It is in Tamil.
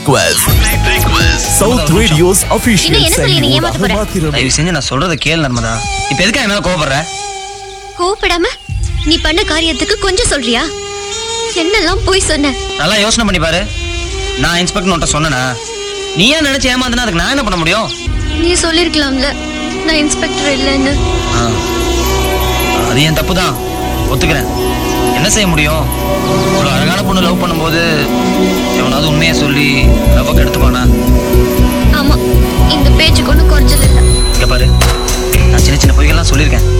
சவுத் ரேடியோஸ் அபிஷியல் இன்னும் என்ன சொல்லி என்னை ஏமாத்த போற? மாத்திரமே தயவு செஞ்சு நான் சொல்றத கேளு நர்மதா இப்ப எதுக்கு என்ன கோபப்படுற கோவப்படாம நீ பண்ண காரியத்துக்கு கொஞ்சம் சொல்றியா என்னெல்லாம் போய் சொன்ன நல்லா யோசனை பண்ணி பாரு நான் இன்ஸ்பெக்டர் உன்ட்ட சொன்னேனா நீ ஏன் நினைச்சு ஏமாந்தனா அதுக்கு நான் என்ன பண்ண முடியும் நீ சொல்லிருக்கலாம்ல நான் இன்ஸ்பெக்டர் இல்லைன்னு ஆ. அது என் தப்பு தான் ஒத்துக்கிறேன் என்ன செய்ய முடியும் ஒரு அழகான பொண்ணு லவ் பண்ணும்போது எவனாவது உண்மையை சொல்லி லவ் கெடுத்துப்பானா ஆமா இந்த பேச்சுக்கு ஒன்றும் குறைச்சல் இல்லை இங்க பாரு நான் சின்ன சின்ன பொய்கள்லாம் சொல்லியிருக்கேன்